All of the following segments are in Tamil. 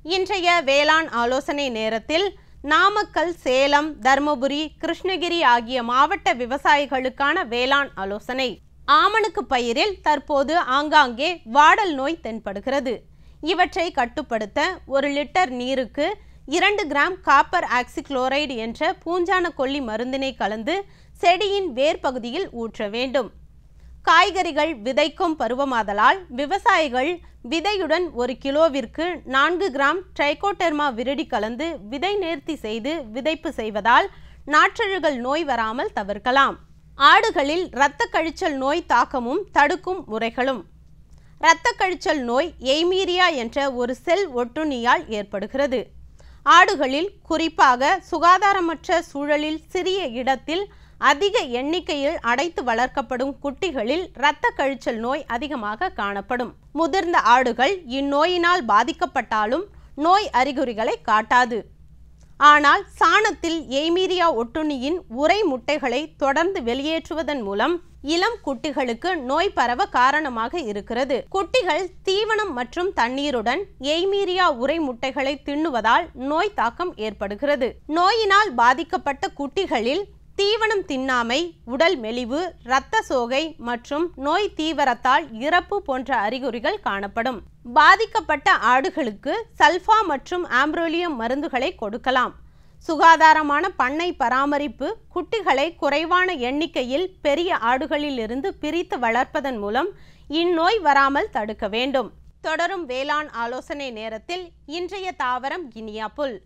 இன்றைய வேளாண் ஆலோசனை நேரத்தில் நாமக்கல் சேலம் தருமபுரி கிருஷ்ணகிரி ஆகிய மாவட்ட விவசாயிகளுக்கான வேளாண் ஆலோசனை ஆமணுக்கு பயிரில் தற்போது ஆங்காங்கே வாடல் நோய் தென்படுகிறது இவற்றை கட்டுப்படுத்த ஒரு லிட்டர் நீருக்கு இரண்டு கிராம் காப்பர் ஆக்சிக்ளோரைடு என்ற பூஞ்சான கொல்லி மருந்தினை கலந்து செடியின் வேர் பகுதியில் ஊற்ற வேண்டும் காய்கறிகள் விதைக்கும் பருவமாதலால் விவசாயிகள் விதையுடன் ஒரு கிலோவிற்கு நான்கு கிராம் ட்ரைகோடெர்மா விருடி கலந்து விதை நேர்த்தி செய்து விதைப்பு செய்வதால் நாற்றழுகல் நோய் வராமல் தவிர்க்கலாம் ஆடுகளில் இரத்த கழிச்சல் நோய் தாக்கமும் தடுக்கும் முறைகளும் இரத்த கழிச்சல் நோய் எய்மீரியா என்ற ஒரு செல் ஒட்டுண்ணியால் ஏற்படுகிறது ஆடுகளில் குறிப்பாக சுகாதாரமற்ற சூழலில் சிறிய இடத்தில் அதிக எண்ணிக்கையில் அடைத்து வளர்க்கப்படும் குட்டிகளில் இரத்த கழிச்சல் நோய் அதிகமாக காணப்படும் முதிர்ந்த ஆடுகள் இந்நோயினால் பாதிக்கப்பட்டாலும் நோய் அறிகுறிகளை காட்டாது ஆனால் சாணத்தில் எய்மீரியா ஒட்டுண்ணியின் உறை முட்டைகளை தொடர்ந்து வெளியேற்றுவதன் மூலம் இளம் குட்டிகளுக்கு நோய் பரவ காரணமாக இருக்கிறது குட்டிகள் தீவனம் மற்றும் தண்ணீருடன் எய்மீரியா உறை முட்டைகளை தின்னுவதால் நோய் தாக்கம் ஏற்படுகிறது நோயினால் பாதிக்கப்பட்ட குட்டிகளில் தீவனம் தின்னாமை உடல் மெலிவு இரத்த சோகை மற்றும் நோய் தீவிரத்தால் இறப்பு போன்ற அறிகுறிகள் காணப்படும் பாதிக்கப்பட்ட ஆடுகளுக்கு சல்ஃபா மற்றும் ஆம்ப்ரோலியம் மருந்துகளை கொடுக்கலாம் சுகாதாரமான பண்ணை பராமரிப்பு குட்டிகளை குறைவான எண்ணிக்கையில் பெரிய ஆடுகளிலிருந்து பிரித்து வளர்ப்பதன் மூலம் இந்நோய் வராமல் தடுக்க வேண்டும் தொடரும் வேளாண் ஆலோசனை நேரத்தில் இன்றைய தாவரம் கினியா புல்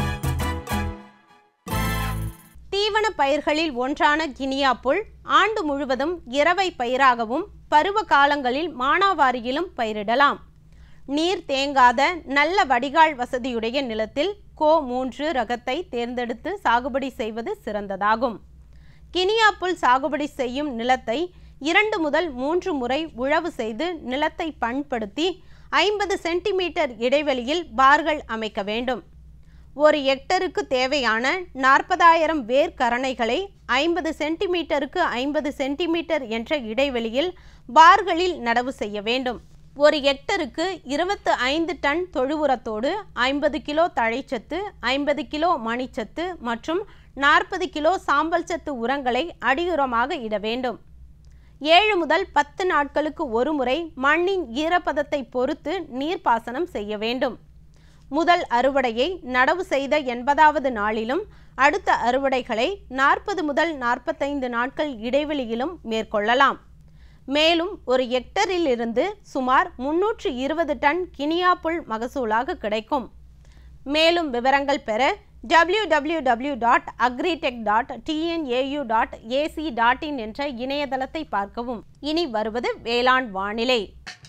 தீவன பயிர்களில் ஒன்றான கினியா புல் ஆண்டு முழுவதும் இரவை பயிராகவும் பருவ காலங்களில் மானாவாரியிலும் பயிரிடலாம் நீர் தேங்காத நல்ல வடிகால் வசதியுடைய நிலத்தில் கோ மூன்று ரகத்தை தேர்ந்தெடுத்து சாகுபடி செய்வது சிறந்ததாகும் கினியா புல் சாகுபடி செய்யும் நிலத்தை இரண்டு முதல் மூன்று முறை உழவு செய்து நிலத்தை பண்படுத்தி ஐம்பது சென்டிமீட்டர் இடைவெளியில் பார்கள் அமைக்க வேண்டும் ஒரு ஹெக்டருக்கு தேவையான நாற்பதாயிரம் வேர் கரணைகளை ஐம்பது சென்டிமீட்டருக்கு ஐம்பது சென்டிமீட்டர் என்ற இடைவெளியில் பார்களில் நடவு செய்ய வேண்டும் ஒரு ஹெக்டருக்கு இருபத்து ஐந்து டன் தொழு உரத்தோடு ஐம்பது கிலோ தழைச்சத்து ஐம்பது கிலோ மணிச்சத்து மற்றும் நாற்பது கிலோ சாம்பல் சத்து உரங்களை அடியுரமாக இட வேண்டும் ஏழு முதல் பத்து நாட்களுக்கு ஒருமுறை மண்ணின் ஈரப்பதத்தை பொறுத்து நீர்ப்பாசனம் செய்ய வேண்டும் முதல் அறுவடையை நடவு செய்த எண்பதாவது நாளிலும் அடுத்த அறுவடைகளை நாற்பது முதல் நாற்பத்தைந்து நாட்கள் இடைவெளியிலும் மேற்கொள்ளலாம் மேலும் ஒரு ஹெக்டரில் இருந்து சுமார் முன்னூற்று இருபது டன் கினியா புல் மகசூலாக கிடைக்கும் மேலும் விவரங்கள் பெற W W W dot agritech dot TNAU dot AC dot in என்ற இணையதளத்தை பார்க்கவும் இனி வருவது வேளாண் வானிலை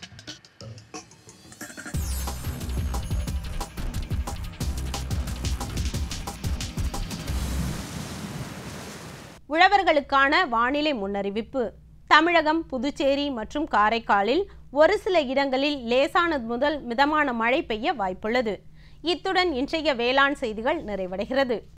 உழவர்களுக்கான வானிலை முன்னறிவிப்பு தமிழகம் புதுச்சேரி மற்றும் காரைக்காலில் ஒரு சில இடங்களில் லேசானது முதல் மிதமான மழை பெய்ய வாய்ப்புள்ளது இத்துடன் இன்றைய வேளாண் செய்திகள் நிறைவடைகிறது